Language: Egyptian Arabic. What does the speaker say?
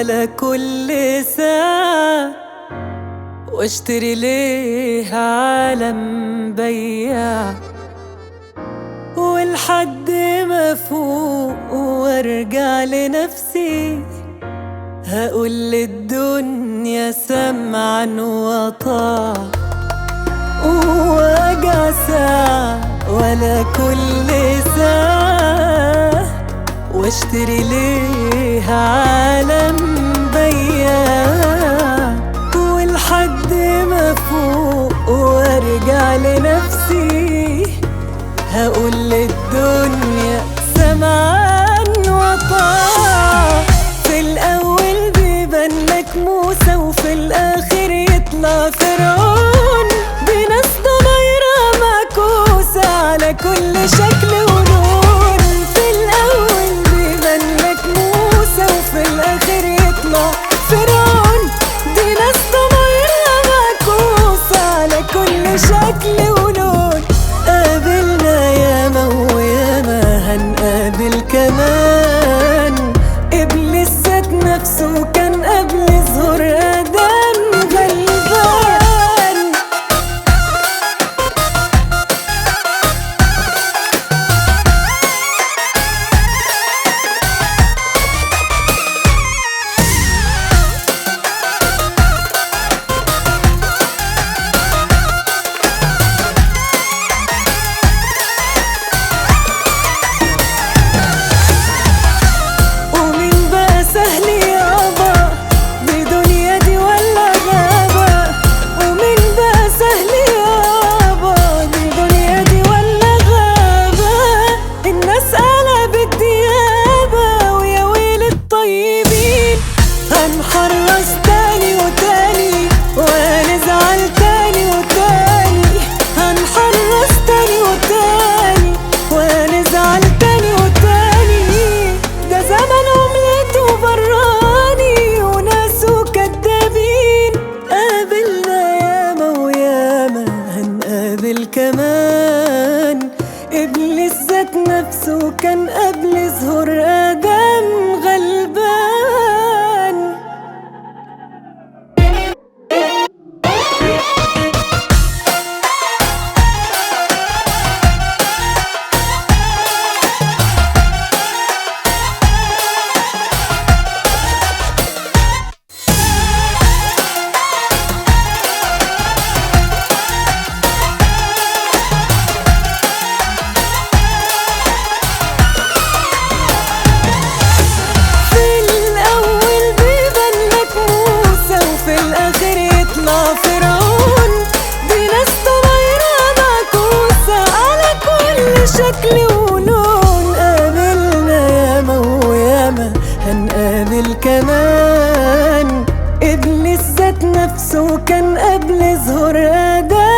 ولا كل ساعة واشتري ليه عالم بياع ولحد ما فوق وارجع لنفسي هقول للدنيا سمعا وطاع ووجع ساعة ولا كل ساعة واشتري ليه عالم بياع ولحد ما فوق وارجع لنفسي هقول للدنيا سمعا وطاع في الأول بيبان لك موسى وفي الآخر يطلع فرعون بناس ضمايرها معكوسة على كل شكل ولون في الأول بيبان لك موسى وفي الآخر يطلع فرعون دي ناس ضمايرها معكوسة على كل شكل ولون قابلنا ياما وياما هنقابل كمان إبليس ذات نفسه كان قبل ظهور آدم غلبان ومين بقى سهل يابا دي دنيا دي ولا غابة ومين بقى سهل يابا دي دنيا دي ولا غابة الناس قلبت ديابة ويا ويل الطيبين هنحرص تاني وتاني وهنزعل تاني وتاني هنحرص تاني وتاني وهنزعل تاني وتاني ده زمن عملته براني وناسه كدابين قابلنا ياما وياما هنقابل كمان إبليس ذات نفسه كان قبل ظهور آدم غلبان في الأول بيبان لك موسى وفي الآخر يطلع فرعون دي ناس ضمايرها معكوسة على كل شكل ولون قابلنا ياما وياما هنقابل كمان إبليس ذات نفسه كان قبل ظهور آدم